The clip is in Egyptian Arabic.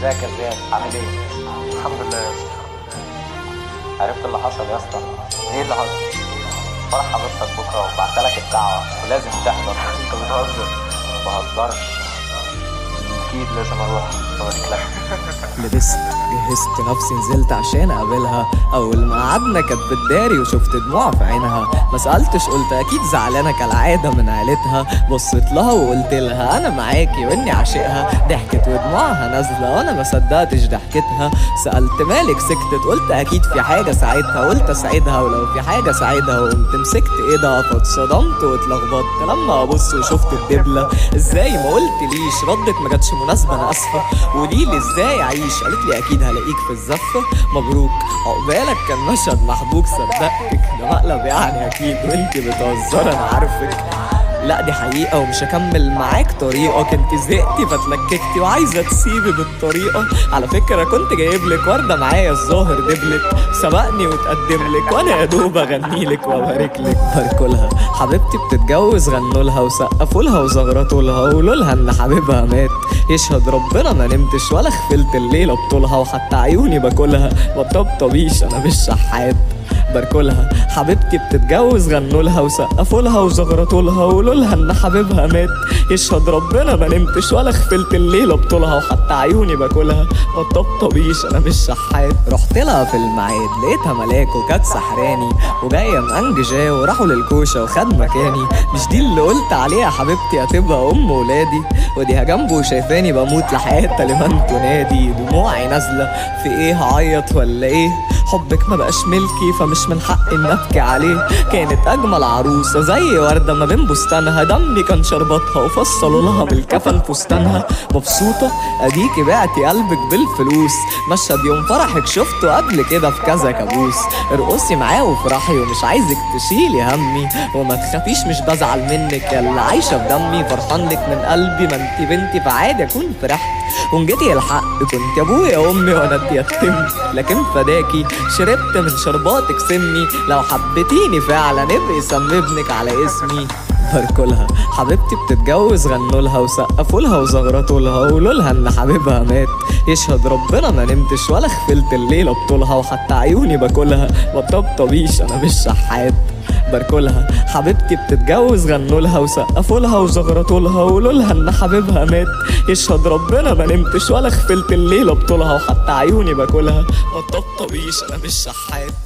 ازيك يا زياد عامل ايه؟ الحمد لله يا اسطى عرفت اللي حصل يا اسطى ايه اللي حصل؟ فرح حبيبتك بكره وبعت لك الدعوه ولازم تحضر انت بتهزر ما بهزرش اكيد لازم اروح اوريك لك لبست جهزت نفسي نزلت عشان اقابلها اول ما قعدنا كانت بتداري وشفت دموع في عينها ما سالتش قلت اكيد زعلانه كالعاده من عيلتها بصيت لها وقلت لها انا معاكي واني عاشقها ضحكت ودموعها نازله وانا ما صدقتش ضحكتها سالت مالك سكتت قلت اكيد في حاجه ساعتها قلت اساعدها ولو في حاجه ساعدها وقمت مسكت ايدها فاتصدمت واتلخبطت لما ابص وشفت الدبله ازاي ما قلتليش ردت ما جاتش مناسبه انا اسفه قوليلي ازاي اعيش قالت لي اكيد هلاقيك في الزفه مبروك عقبالك كان مشهد محبوك صدقتك ده مقلب يعني اكيد وانت بتهزر انا عارفك لا دي حقيقة ومش هكمل معاك طريقك انت زهقتي فتلككتي وعايزة تسيبي بالطريقة على فكرة كنت جايب لك وردة معايا الظاهر دبلت سبقني وتقدم لك وانا يا دوب اغني لك وابارك لك باركولها حبيبتي بتتجوز غنوا لها وسقفوا لها وزغرطوا لها وقولوا لها ان حبيبها مات يشهد ربنا ما نمتش ولا خفلت الليلة بطولها وحتى عيوني باكلها ما طبطبيش انا مش شحات باركولها حبيبتي بتتجوز غنوا لها وسقفوا لها وزغرطوا لها وقولوا لها ان حبيبها مات يشهد ربنا ما نمتش ولا خفلت الليله بطولها وحتى عيوني باكلها ما تطبطبيش انا مش شحات رحت لها في الميعاد لقيتها ملاك وكانت سحراني وجايه مانججاه وراحوا للكوشه وخد مكاني مش دي اللي قلت عليها حبيبتي هتبقى ام ولادي وديها جنبه وشايفاني بموت لحياتها لمن تنادي دموعي نازله في ايه هعيط ولا ايه حبك ما بقاش ملكي فمش من حقي ان ابكي عليه كانت اجمل عروسه زي ورده ما بين بستانها دمي كان شربتها وفصلوا لها بالكفن فستانها مبسوطه اديكي بعتي قلبك بالفلوس مشهد يوم فرحك شفته قبل كده في كذا كابوس ارقصي معاه وافرحي ومش عايزك تشيلي همي وما تخافيش مش بزعل منك يلا عايشه في دمي فرحان لك من قلبي ما انت بنتي فعادي اكون فرحت وان جيتي الحق كنت ابويا وامي وانا اتيتمت لكن فداكي شربت من شرباتك سمي لو حبيتيني فعلا ابقي سمي ابنك على اسمي باركولها حبيبتي بتتجوز غنوا لها وسقفوا لها وزغرطوا لها وقولوا لها ان حبيبها مات يشهد ربنا ما نمتش ولا خفلت الليله بطولها وحتى عيوني باكلها ما طبطبيش انا مش شحات باركولها حبيبتي بتتجوز غنوا لها وسقفوا لها وزغرطوا لها وقولوا لها ان حبيبها مات يشهد ربنا ما نمتش ولا خفلت الليله بطولها وحتى عيوني باكلها ما طبطبيش انا مش شحات